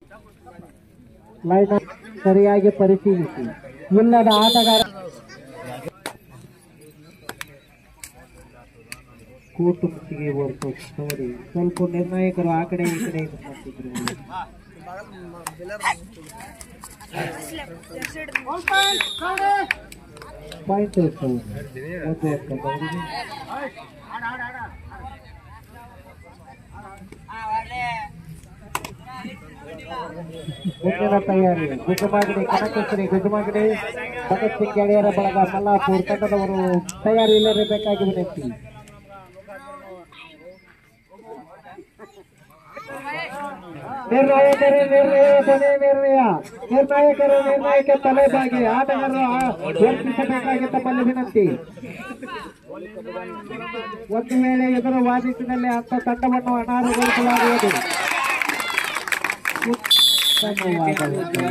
Line ಸರಿಯಾಗಿ ಪರಿಶೀಲಿಸಿ ಇಲ್ಲದ ಆಟಗಾರ ಕೂಟುಂಬಿಗೆ ವರ್ಕೌಟ್ ನೋಡಿ ಸ್ವಲ್ಪ ನಿರ್ಣಾಯಕರು ಆ ಕಡೆ ಈ ಕಡೆ ಇದು ಮಾಡ್ತಿದ್ರು ಪಾಯಿಂಟ್ ಎಷ್ಟು ಒಂದು ಅಂಕ ಅವರಿಗೆ ಮುಂದಿನ ತಯಾರಿ ಗುಜಮಾಗಡಿ ಕನಕಶ್ರೀ ಗುಜಮಾಗಡಿ ಭಗತ್ ಸಿಂಗ್ ಗೆಳೆಯರ ಬಳಗ ಮಲ್ಲಾಪುರ್ ತಂಡದವರು ತಯಾರಿಯಲ್ಲಿರಬೇಕಾಗಿ ವಿನಂತಿ ನಿರ್ಣಾಯಕರು ನಿರ್ಣಯ ಕೊನೆ ನಿರ್ಣಯ ನಿರ್ಣಾಯಕರು ನಿರ್ಣಾಯಕ ತಲೆಬಾಗಿ ಆಟಗಾರರು ಆ- ವರ್ತಿಸಬೇಕಾಗಿ ತಮ್ಮಲ್ಲಿ ವಿನಂತಿ ಒಂದು ವೇಳೆ ಎದುರು ವಾದಿಸಿದಲ್ಲಿ ಅಂತ ತಂಡವನ್ನು ಅನಾಹುಗೊಳಿಸಲಾಗುವುದು ಉತ್ತಮವಾದ ಉತ್ತರ.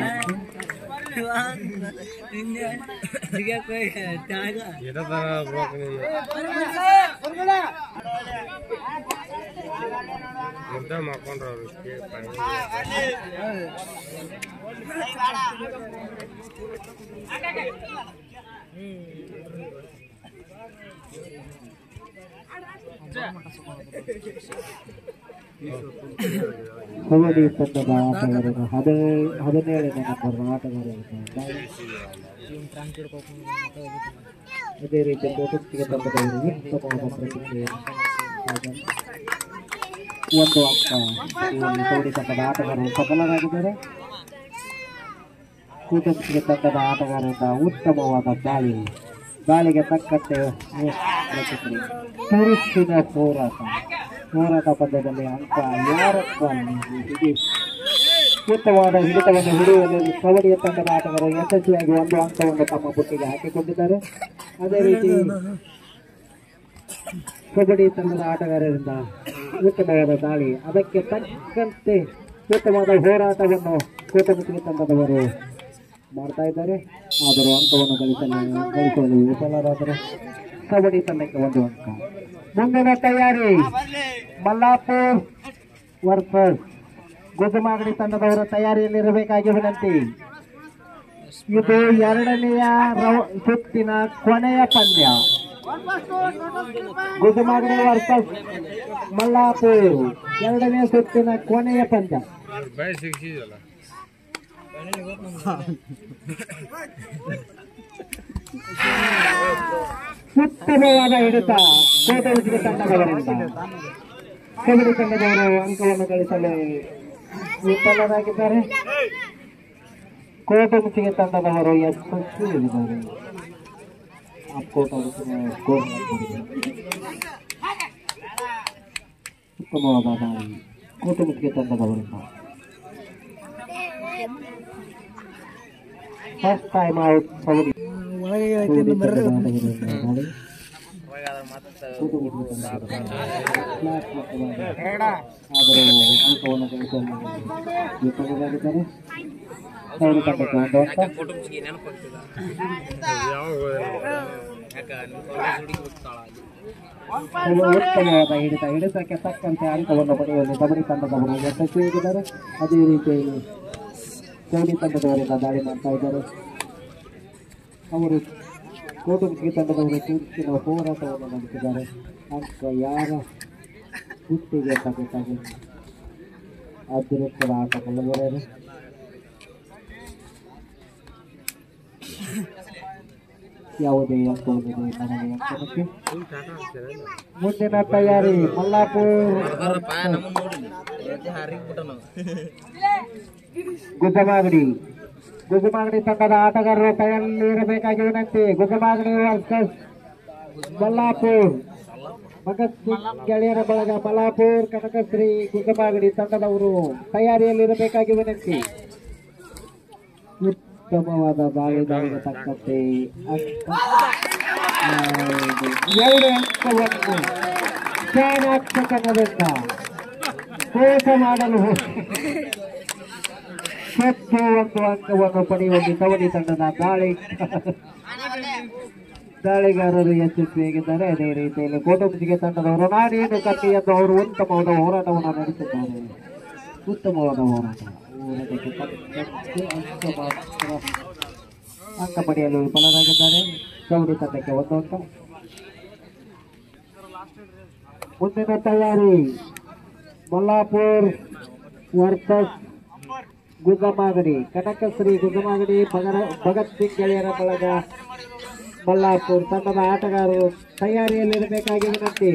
ಮಾಡ್ಕೊಂಡ್ರ ಅವ್ರು ಕಬಡ್ಡಿ ತಂಡದ ಆಟಗಾರರು ಹದಿ ಹದಿನೇಳನೇ ನಂಬರ್ ಆಟಗಾರರು ಅದೇ ರೀತಿ ಕೋಟುತ್ತಿಗೆ ತಂಡದವರು ಉತ್ತಮವಾದ ಪ್ರತಿಕ್ರಿಯೆ ಒಂದು ಅಂಕ ಈ ಕಬಡ್ಡಿ ತಂಡದ ಆಟಗಾರರು ಸಫಲರಾಗಿದ್ದಾರೆ ಕೂಟುತ್ತಿಗೆ ತಂಡದ ಆಟಗಾರರಿಂದ ಉತ್ತಮವಾದ ದಾಳಿ ದಾಳಿಗೆ ತಕ್ಕಂತೆ ಪ್ರತಿಕ್ರಿಯೆ ತುರುಸಿನ ಹೋರಾಟ ಹೋರಾಟ ಪಂದ್ಯದಲ್ಲಿ ಅಂಕ ಯಾರಪ್ಪ ಹಿಡಿ ಉತ್ತಮವಾದ ಹಿಡಿತವನ್ನು ಹಿಡಿಯುವಲ್ಲಿ ಕಬಡ್ಡಿಯ ತಂಡದ ಆಟಗಾರರು ಯಶಸ್ವಿಯಾಗಿ ಒಂದು ಅಂಕವನ್ನು ತಮ್ಮ ಬುಟ್ಟಿಗೆ ಹಾಕಿಕೊಂಡಿದ್ದಾರೆ ಅದೇ ರೀತಿ ಕಬಡ್ಡಿ ತಂಡದ ಆಟಗಾರರಿಂದ ಉತ್ತಮವಾದ ದಾಳಿ ಅದಕ್ಕೆ ತಕ್ಕಂತೆ ಉತ್ತಮವಾದ ಹೋರಾಟವನ್ನು ಕೂಟಮಿತಿಗೆ ತಂಡದವರು ಮಾಡ್ತಾ ಇದ್ದಾರೆ ಆದರೂ ಅಂಕವನ್ನು ಗಳಿಸಲು ಗಳಿಸಲು ವಿಫಲರಾದರು ಕಬಡ್ಡಿ ತಂಡಕ್ಕೆ ಒಂದು ಅಂಕ ಮುಂದಿನ ತಯಾರಿ ಮಲ್ಲಾಪುರ್ ವರ್ಸಸ್ ಗುಜಮಾಗಡಿ ತಂಡದವರ ತಯಾರಿಯಲ್ಲಿರಬೇಕಾಗಿ ವಿನಂತಿ ಇದು ಎರಡನೆಯ ರೌ- ಸುತ್ತಿನ ಕೊನೆಯ ಪಂದ್ಯ ಗುಜಮಾಗಡಿ ವರ್ಸಸ್ ಮಲ್ಲಾಪುರ್ ಎರಡನೇ ಸುತ್ತಿನ ಕೊನೆಯ ಪಂದ್ಯ ಬಾಯ್ ಸಿಕ್ಸಿದಲ್ಲ ಉತ್ತಮವಾದ ಹಿಡಿತ ಕೋಟೆ ತಂಡದವರಿಂದ ಕಬಡ್ಡಿ ತಂಡದವರು ಅಂಕವನ್ನು ಗಳಿಸಲು ವಿಫಲರಾಗಿದ್ದಾರೆ ಕೋಟೆ ಮುಚ್ಚಿಗೆ ತಂಡದವರು ಯಶಸ್ವಿಯಾಗಿದ್ದಾರೆ ಆ ಕೋಟೆ ಮುಚ್ಚಿಗೆ ಸ್ಕೋರ್ ಮಾಡಿದ್ದಾರೆ. ಉತ್ತಮವಾದ ದಾಳಿ ಕೋಟೆ ಮುಚ್ಚಿಗೆ ತಂಡದವರಿಂದ ಫಸ್ಟ್ ಟೈಮ್ ಔಟ್ ಕಬಡ್ಡಿ ಕೋಟೆ ತಂಡದವರಿಂದ ದಾಳಿ. ಆದರೂ ಅಂಕವನ್ನು ಗಳಿಸಲು ವಿಫಲರಾಗಿದ್ದಾರೆ ಕಬಡ್ಡಿ ತಂಡಕ್ಕೆ ಒಂದು ಅಂಕ ಇದು ಉತ್ತಮವಾದ ಹಿಡಿತ ಹಿಡಿತಕ್ಕೆ ತಕ್ಕಂತೆ ಅಂಕವನ್ನು ಪಡೆಯುವಲ್ಲಿ ಕಬಡ್ಡಿ ತಂಡದವರು ಯಶಸ್ವಿಯಾಗಿದ್ದಾರೆ ಅದೇ ರೀತಿ ಕಬಡ್ಡಿ ತಂಡದವರಿಂದ ದಾಳಿ ಮಾಡ್ತಾ ಇದ್ದಾರೆ ಅವರು ಕೋಟುಮುಖಿ ತಂಡದವರು ಚುರುಕಿನ ಹೋರಾಟವನ್ನು ನಡೆಸಿದ್ದಾರೆ ಅಂಕ ಯಾರ ಹುಟ್ಟಿಗೆ ತಗಬೇಕಾಗಿ ಅದೃಷ್ಟದ ಆಟ ಕಲ್ಲವರರು ಯಾವುದೇ ಅಂಕವಿದೆ ನನಗೆ ಅಂಕಕ್ಕೆ ಮುಂದಿನ ತಯಾರಿ ಮಲ್ಲಾಪುರ್ ಗುಜಮಾಗಡಿ ಗುಜಮಾಗಡಿ ತಂಡದ ಆಟಗಾರರು ತಯಾರಿಯಲ್ಲಿರಬೇಕಾಗಿ ವಿನಂತಿ ಗುಜಮಾಗಡಿ ವರ್ಸಸ್ ಮಲ್ಲಾಪುರ್ ಭಗತ್ ಸಿಂಗ್ ಗೆಳೆಯರ ಬಳಗ ಮಲ್ಲಾಪುರ್ ಕನಕಶ್ರೀ ಗುಜಮಾಗಡಿ ತಂಡದವರು ತಯಾರಿಯಲ್ಲಿರಬೇಕಾಗಿ ವಿನಂತಿ ಉತ್ತಮವಾದ ದಾಳಿ ದಾಳಿಗೆ ತಕ್ಕಂತೆ ಅಂಕ ಎರಡು ಅಂಕವನ್ನು ಚಾಣಾಕ್ಷತನದಿಂದ ಕೋಶ ಮಾಡಲು ಸತ್ತು ಒಂದು ಅಂಕವನ್ನು ಪಡೆಯುವಲ್ಲಿ ಕಬಡ್ಡಿ ತಂಡದ ದಾಳಿ ದಾಳಿಗಾರರು ಯಶಸ್ವಿಯಾಗಿದ್ದಾರೆ ಅದೇ ರೀತಿಯಲ್ಲಿ ಕೋಟುಂಬಿಗೆ ತಂಡದವರು ನಾನೇನು ಕಟ್ಟಿ ಎಂದು ಅವರು ಉತ್ತಮವಾದ ಹೋರಾಟವನ್ನು ನಡೆಸಿದ್ದಾರೆ ಉತ್ತಮವಾದ ಹೋರಾಟ ಹೋರಾಟಕ್ಕೆ ತಕ್ಕಂತೆ ಅಂಕ ಮಾತ್ರ ಅಂಕ ಪಡೆಯಲು ವಿಫಲರಾಗಿದ್ದಾರೆ ಕಬಡ್ಡಿ ತಂಡಕ್ಕೆ ಒಂದು ಅಂಕ ಮುಂದಿನ ತಯಾರಿ ಮಲ್ಲಾಪುರ್ ವರ್ಸಸ್ ಗುಗಮಾಗಡಿ ಕನಕಶ್ರೀ ಗುಗಮಾಗಡಿ ಭಗರ ಭಗತ್ ಸಿಂಗ್ ಗೆಳೆಯರ ಬಳಗ ಮಲ್ಲಾಪುರ್ ತಂಡದ ಆಟಗಾರರು ತಯಾರಿಯಲ್ಲಿರಬೇಕಾಗಿ ವಿನಂತಿ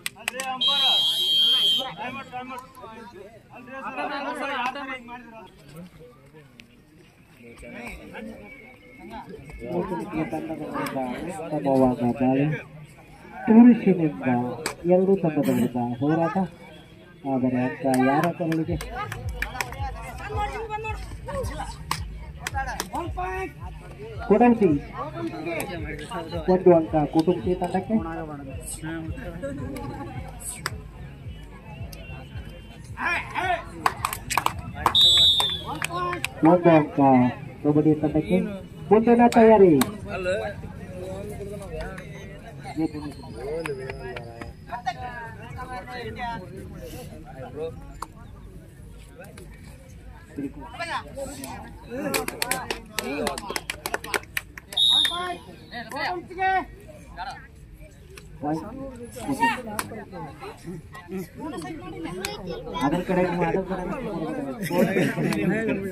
ಮೂರ್ತಿಯ ತಂಡಗಳಿಂದ ಉತ್ತಮವಾದ ದಾಳಿ ಟೂರಿಸ್ಟಿನಿಂದ ಎರಡೂ ತಂಡದ ವಿರುದ್ಧ ಹೋರಾಟ ಆದರೆ ಅಂಕ ಯಾರ ಕರಳಿಗೆ ಕುಟುಂಬಿ ಒಂದು ಅಂಕ ಕುಟುಂಬಿ ತಂಡಕ್ಕೆ ಒಂದು ಅಂಕ ಕಬಡ್ಡಿ ತಂಡಕ್ಕೆ ಮುಂದಿನ ತಯಾರಿ ಅದರ ಕಡೆ ನೀವು ಅದರ ಕಡೆ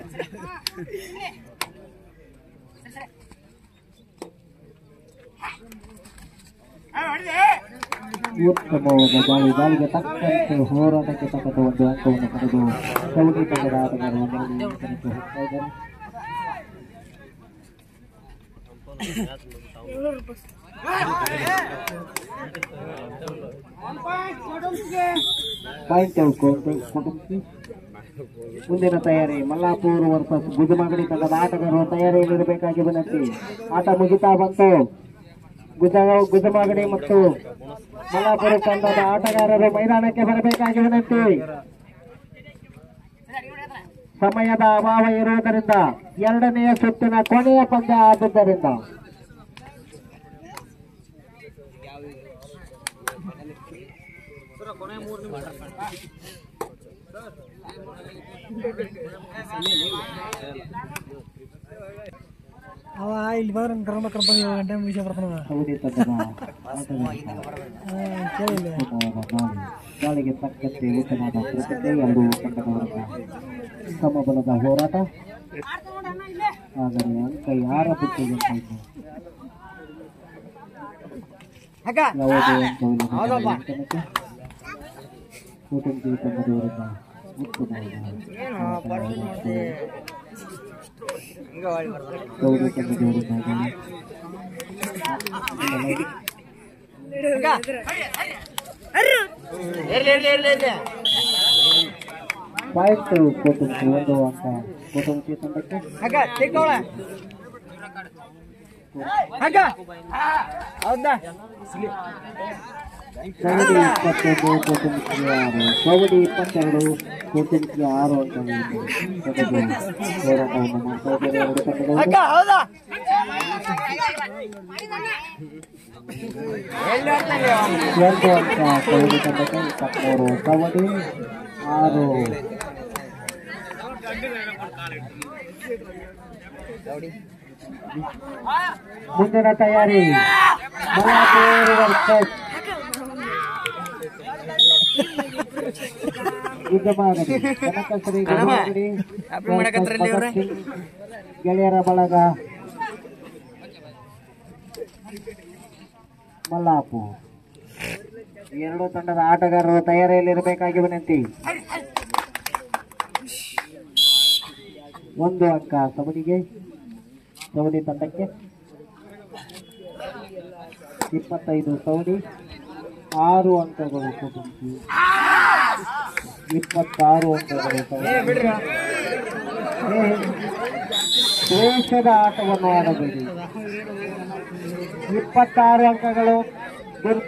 ಉತ್ತಮವಾದ ದಾಳಿ ದಾಳಿಗೆ ತಕ್ಕಂತೆ ಹೋರಾಟಕ್ಕೆ ತಕ್ಕಂತೆ ಒಂದು ಅಂಕವನ್ನು ಪಡೆದು ಕಬಡ್ಡಿ ತಂಡದ ಆಟಗಾರರು ಒಂದರಲ್ಲಿ ತನಕ ಹೋಗ್ತಾ ಇದ್ದಾರೆ ಪಾಯಿಂಟ್ ಕುಟುಂಬಿ ಮುಂದಿನ ತಯಾರಿ ಮಲ್ಲಾಪುರ್ ವರ್ಸಸ್ ಗುಜಮಾಗಡಿ ತಂಡದ ಆಟಗಾರರು ತಯಾರಿಯಲ್ಲಿರಬೇಕಾಗಿ ವಿನಂತಿ ಆಟ ಮುಗಿತಾ ಬಂತು ಗುಜ ಗುಜಮಾಗಡಿ ಮತ್ತು ಮಲ್ಲಾಪುರ ತಂಡದ ಆಟಗಾರರು ಮೈದಾನಕ್ಕೆ ಬರಬೇಕಾಗಿ ವಿನಂತಿ ಸಮಯದ ಅಭಾವ ಇರುವುದರಿಂದ ಎರಡನೆಯ ಸುತ್ತಿನ ಕೊನೆಯ ಪಂದ್ಯ ಆದುದರಿಂದ ಅವ ಇಲ್ಲಿ ಬಂದ್ರೆ ಕರ್ಮ ಕರ್ಮ ಏಳು ಗಂಟೆ ವಿಷಯ ಬರ್ತಾನ ಕಬಡ್ಡಿ ತಂಡದ ಆಟಗಾರರು ಕೇಳಿಲ್ಲ ಉತ್ತಮವಾದ ದಾಳಿ ದಾಳಿಗೆ ತಕ್ಕಂತೆ ಉತ್ತಮವಾದ ಪ್ರತಿಕ್ರಿಯೆ ಎರಡೂ ತಂಡದವರಿಂದ ಸಮಬಲದ ಹೋರಾಟ ಆದರೆ ಅಂಕ ಯಾರ ಬುಟ್ಟಿಗೆ ಹೋಯಿತು? ಯಾವುದೇ ಅಂಕವಿಲ್ಲದ ಗಳಿಕೆನಕ್ಕೆ ಕುಟುಂಬಿ ತಂಡದವರಿಂದ ಉತ್ತಮವಾದ ಗೌರವ ತಂಡದವರಿಂದ ದಾಳಿ. ಪಾಯಿಂಟ್ ಕುಟುಂಬಿ ಒಂದು ಅಂಕ ಕುಟುಂಬಿ ತಂಡಕ್ಕೆ ಕಬಡ್ಡಿ ಇಪ್ಪತ್ತೊಂದು ಕುಟುಂಬಕ್ಕೆ ಆರು ಕಬಡ್ಡಿ ಇಪ್ಪತ್ತೆರಡು ಕುಟುಂಬಕ್ಕೆ ಆರು ಅಂಕಗಳಿಂದ ಪಡೆದು ಹೋರಾಟವನ್ನು ಮಾಡ್ತಾ ಇದ್ದಾರೆ ಎರಡು ತಂಡದವರು ಎರಡು ಅಂಕ ಕಬಡ್ಡಿ ತಂಡಕ್ಕೆ ಇಪ್ಪತ್ಮೂರು ಕಬಡ್ಡಿ ಆರು ಮುಂದಿನ ತಯಾರಿ ಮಲ್ಲಾಪುರ್ ವರ್ಸಸ್ ಗುದ್ದಮಾಗಡಿ ಕನಕಶ್ರೀ ಗುದ್ದಮಾಗಡಿ ಭಗತ್ ಸಿಂಗ್ ಗೆಳೆಯರ ಬಳಗ ಮಲ್ಲಾಪುರ್ ಎರಡು ತಂಡದ ಆಟಗಾರರು ತಯಾರಿಯಲ್ಲಿರಬೇಕಾಗಿ ವಿನಂತಿ ಒಂದು ಅಂಕ ಕಬಡ್ಡಿಗೆ ಕಬಡ್ಡಿ ತಂಡಕ್ಕೆ ಇಪ್ಪತ್ತೈದು ಕಬಡ್ಡಿ ಆರು ಅಂಕಗಳು ಕುಟುಂಬಿ ಇಪ್ಪತ್ತಾರು ಅಂಕಗಳು ಕಬಡ್ಡಿ. ಏ, ದೇಶದ ಆಟವನ್ನು ಆಡಬೇಡಿ ಇಪ್ಪತ್ತಾರು ಅಂಕಗಳು ದುರ್-